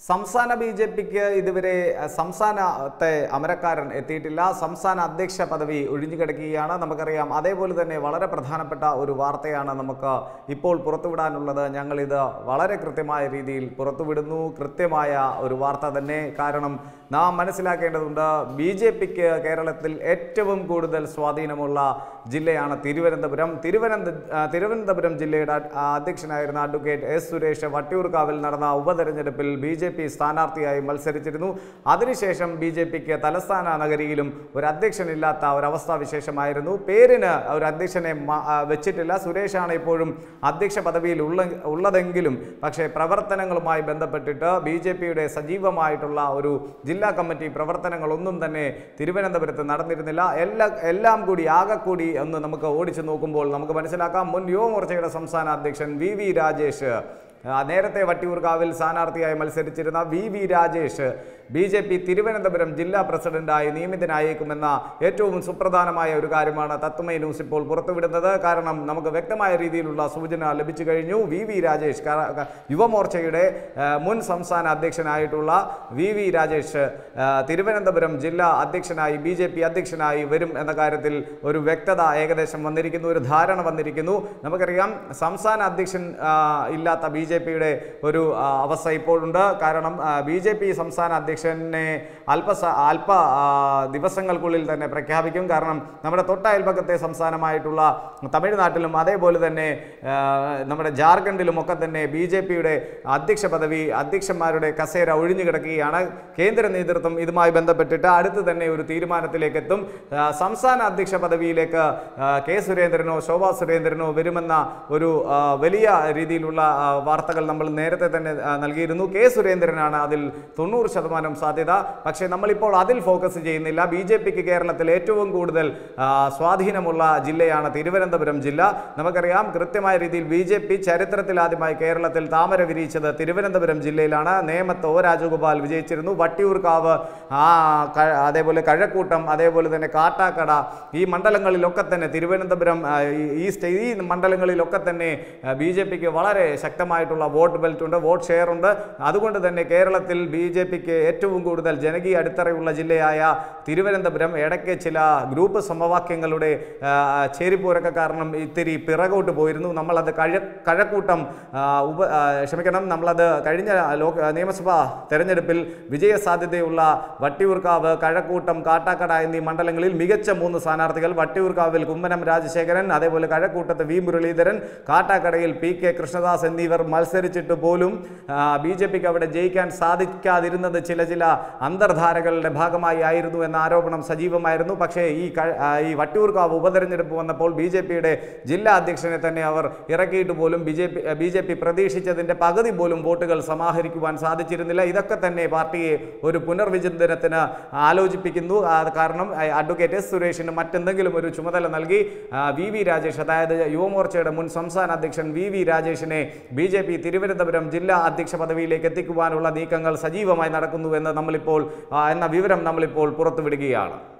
സംസ്ഥാന B J പിക്ക് ഇതുവരെ അഹ്, സംസ്ഥാനത്തെ അമരക്കാരൻ എത്തിയിട്ടില്ല സംസ്ഥാന അധ്യക്ഷ പദവി ഒഴിഞ്ഞുകിടക്കുകയാണ് നമുക്കറിയാം അതേപോലെ തന്നെ വളരെ പ്രധാനപ്പെട്ട ഒരു വാർത്തയാണ് നമുക്ക് ഇപ്പോൾ പുറത്തുവിടാനുള്ളത് ഞങ്ങളിത് വളരെ കൃത്യമായ രീതിയിൽ പുറത്തുവിടുന്നു കൃത്യമായ ഒരു വാർത്ത തന്നെ കാരണം നാം മനസ്സിലാക്കേണ്ടതുണ്ട് ബി ജെ പിക്ക് കേരളത്തിൽ ഏറ്റവും കൂടുതൽ സ്വാധീനമുള്ള ജില്ലയാണ് തിരുവനന്തപുരം തിരുവനന്ത ആ, തിരുവനന്തപുരം ജില്ലയുടെ അ- ആ, അധ്യക്ഷനായിരുന്ന അഡ്വക്കേറ്റ് എസ് സുരേഷ് വട്ടിയൂർക്കാവിൽ നടന്ന ഉപതെരഞ്ഞെടുപ്പിൽ ബി ജെ പി സ്ഥാനാർത്ഥിയായി മത്സരിച്ചിരുന്നു അതിനുശേഷം ബി ജെ പിക്ക് തലസ്ഥാന നഗരിയിലും ഒരു അധ്യക്ഷനില്ലാത്ത ഒരവസ്ഥാ വിശേഷമായിരുന്നു പേരിന് ഒരു അധ്യക്ഷനെ മ- ആ, വെച്ചിട്ടില്ല സുരേഷാണ് ഇപ്പോഴും അധ്യക്ഷ പദവിയിൽ ഉള്ള ഉള്ളതെങ്കിലും പക്ഷേ പ്രവർത്തനങ്ങളുമായി ബന്ധപ്പെട്ടിട്ട് ബി ജെ പിയുടെ സജീവമായിട്ടുള്ള ഒരു ജില്ലാ കമ്മിറ്റി പ്രവർത്തനങ്ങളൊന്നും തന്നെ തിരുവനന്തപുരത്ത് നടന്നിരുന്നില്ല എല്ലാ എല്ലാം കൂടി ആകെ കൂടി ഒന്ന് നമുക്ക് ഓടിച്ചു നോക്കുമ്പോൾ നമുക്ക് മനസ്സിലാക്കാം മുൻ യുവമോർച്ചയുടെ സംസ്ഥാന അധ്യക്ഷൻ വി വി രാജേഷ് ആ, നേരത്തെ വട്ടിയൂർക്കാവിൽ സ്ഥാനാർത്ഥിയായി മത്സരിച്ചിരുന്ന V V Rajesh B J P Thiruvananthapuram ജില്ലാ പ്രസിഡന്റായി നിയമിതനായേക്കുമെന്ന ഏറ്റവും സുപ്രധാനമായ ഒരു കാര്യമാണ് തത്വമൈ ന്യൂസ് ഇപ്പോൾ പുറത്തുവിടുന്നത് കാരണം നമുക്ക് വ്യക്തമായ രീതിയിലുള്ള സൂചന ലഭിച്ചു കഴിഞ്ഞു വി വി രാജേഷ് ക- ക- യുവമോർച്ചയുടെ ആ, മുൻ സംസ്ഥാന അധ്യക്ഷനായിട്ടുള്ള വി വി രാജേഷ് ആ, തിരുവനന്തപുരം ജില്ലാ അധ്യക്ഷനായി ബി ജെ പി അധ്യക്ഷനായി വരും എന്ന കാര്യത്തിൽ ഒരു വ്യക്തത ഏകദേശം വന്നിരിക്കുന്നു ഒരു ധാരണ വന്നിരിക്കുന്നു നമുക്കറിയാം സംസ്ഥാന അധ്യക്ഷൻ ആ, ഇല്ലാത്ത ബി ജെ പിയുടെ ഒരു ആ, അവസ്ഥ ഇപ്പോഴുണ്ട് കാരണം ബി ജെ പി സംസ്ഥാന അധ്യക്ഷനെ അല്പ സ- അല്പ ആ, ദിവസങ്ങൾക്കുള്ളിൽ തന്നെ പ്രഖ്യാപിക്കും കാരണം നമ്മുടെ തൊട്ടയൽപക്കത്തെ സംസ്ഥാനമായിട്ടുള്ള തമിഴ്നാട്ടിലും അതേപോലെ തന്നെ ആ, നമ്മുടെ ജാർഖണ്ഡിലും ഒക്കെ തന്നെ ബി ജെ പിയുടെ അധ്യക്ഷ പദവി അധ്യക്ഷന്മാരുടെ കസേര ഒഴിഞ്ഞു കിടക്കുകയാണ് കേന്ദ്ര നേതൃത്വം ഇതുമായി ബന്ധപ്പെട്ടിട്ട് അടുത്ത് തന്നെ ഒരു തീരുമാനത്തിലേക്ക് എത്തും ആ, സംസ്ഥാന അധ്യക്ഷ പദവിയിലേക്ക് ആ, കെ സുരേന്ദ്രനോ ശോഭാ സുരേന്ദ്രനോ വരുമെന്ന ഒരു ആ, വലിയ രീതിയിലുള്ള ആ, വാർത്തകൾ നമ്മൾ നേരത്തെ തന്നെ ആ, നൽകിയിരുന്നു കെ സുരേന്ദ്രനാണ് അതിൽ തൊണ്ണൂറ് ശതമാനം സാധ്യത പക്ഷേ നമ്മളിപ്പോൾ അതിൽ ഫോക്കസ് ചെയ്യുന്നില്ല ബി ജെ പിക്ക് കേരളത്തിൽ ഏറ്റവും കൂടുതൽ ആ, സ്വാധീനമുള്ള ജില്ലയാണ് തിരുവനന്തപുരം ജില്ല നമുക്കറിയാം കൃത്യമായ രീതിയിൽ ബി ജെ പി ചരിത്രത്തിൽ ആദ്യമായി കേരളത്തിൽ താമര വിരിയിച്ചത് തിരുവനന്തപുരം ജില്ലയിലാണ് നേമത്ത് ഒ രാജഗോപാൽ വിജയിച്ചിരുന്നു വട്ടിയൂർക്കാവ് ആ ക- അതേപോലെ കഴക്കൂട്ടം അതേപോലെ തന്നെ കാട്ടാക്കട ഈ മണ്ഡലങ്ങളിലൊക്കെ തന്നെ തിരുവനന്തപുരം ആ, ഈ- ഈ സ്റ്റേ ഈ മണ്ഡലങ്ങളിലൊക്കെ തന്നെ ബി ജെ പിക്ക് വളരെ ശക്തമായിട്ടുള്ള വോട്ട് ബെൽറ്റ് ഉണ്ട് വോട്ട് ഷെയർ ഉണ്ട് അതുകൊണ്ട് തന്നെ കേരളത്തിൽ ബി ജെ പിക്ക് ഏറ്റവും കൂടുതൽ ജനകീയ അടിത്തറയുള്ള ജില്ലയായ തിരുവനന്തപുരം ഇടയ്ക്ക് ചില ഗ്രൂപ്പ് സമവാക്യങ്ങളുടെ ആ, ചേരിപ്പോരൊക്കെ കാരണം ഇത്തിരി പിറകോട്ട് പോയിരുന്നു നമ്മളത് കഴ കഴക്കൂട്ടം ആ, ഉപ ആ, ക്ഷമിക്കണം നമ്മളത് കഴിഞ്ഞ ലോക നിയമസഭാ തെരഞ്ഞെടുപ്പിൽ വിജയ സാധ്യതയുള്ള വട്ടിയൂർക്കാവ് കഴക്കൂട്ടം കാട്ടാക്കട എന്നീ മണ്ഡലങ്ങളിൽ മികച്ച മൂന്ന് സ്ഥാനാർത്ഥികൾ വട്ടിയൂർക്കാവിൽ കുമ്മനം രാജശേഖരൻ അതേപോലെ കഴക്കൂട്ടത്ത് വി മുരളീധരൻ കാട്ടാക്കടയിൽ പി കെ കൃഷ്ണദാസ് എന്നിവർ മത്സരിച്ചിട്ട് പോലും ബി ജെ പിക്ക് അവിടെ ജയിക്കാൻ സാധിക്കാതിരുന്നത് ചില ചില അന്തർധാരകളുടെ ഭാഗമായി ആയിരുന്നു എന്ന ആരോപണം സജീവമായിരുന്നു പക്ഷേ ഈ ക- ആ, ഈ വട്ടിയൂർക്കാവ് ഉപതെരഞ്ഞെടുപ്പ് വന്നപ്പോൾ ബി ജെ പിയുടെ ജില്ലാ അധ്യക്ഷനെ തന്നെ അവർ ഇറക്കിയിട്ട് പോലും B J P B J P പ്രതീക്ഷിച്ചതിൻ്റെ പകുതി പോലും വോട്ടുകൾ സമാഹരിക്കുവാൻ സാധിച്ചിരുന്നില്ല ഇതൊക്കെ തന്നെ പാർട്ടിയെ ഒരു പുനർവിചിന്തനത്തിന് ആലോചിപ്പിക്കുന്നു ആ, കാരണം ആ, അഡ്വക്കേറ്റ് എസ് സുരേഷിന് മറ്റെന്തെങ്കിലും ഒരു ചുമതല നൽകി ആ, വി വി രാജേഷ് അതായത് യുവമോർച്ചയുടെ മുൻ സംസ്ഥാന അധ്യക്ഷൻ വി വി രാജേഷിനെ ബി ജെ പി തിരുവനന്തപുരം ജില്ലാ അധ്യക്ഷ പദവിയിലേക്ക് എത്തിക്കുവാനുള്ള നീക്കങ്ങൾ സജീവമായി നടക്കുന്നു എന്ന് നമ്മളിപ്പോൾ ആ, എന്ന വിവരം നമ്മളിപ്പോൾ പുറത്തുവിടുകയാണ്